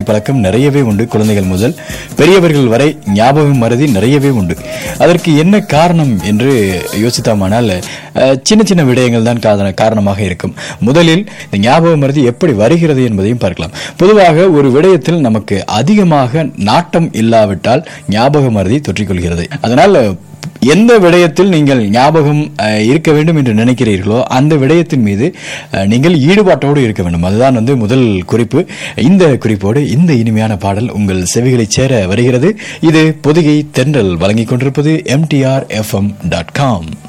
பழக்கம் நிறையவே உண்டு குழந்தைகள் முதல் பெரியவர்கள் வரை ஞாபகம் மறதி நிறையவே உண்டு அதற்கு என்ன காரணம் என்று யோசித்தோமானால் அஹ், சின்ன சின்ன விடயங்கள் தான் காரண- காரணமாக இருக்கும் முதலில் இந்த ஞாபக மறதி எப்படி வருகிறது என்பதையும் பார்க்கலாம் பொதுவாக ஒரு விடயத்தில் நமக்கு அதிகமாக நாட்டம் இல்லாவிட்டால் ஞாபக மறதி தொற்றிக்கொள்கிறது அதனால் எந்த விடயத்தில் நீங்கள் ஞாபகம் அஹ், இருக்க வேண்டும் என்று நினைக்கிறீர்களோ அந்த விடயத்தின் மீது அஹ், நீங்கள் ஈடுபாட்டோடு இருக்க வேண்டும் அதுதான் வந்து முதல் குறிப்பு இந்த குறிப்போடு இந்த இனிமையான பாடல் உங்கள் செவிகளை சேர வருகிறது இது பொதிகை தென்றல் வழங்கிக் கொண்டிருப்பது எம்டிஆர் எஃப்எம் டாட் காம்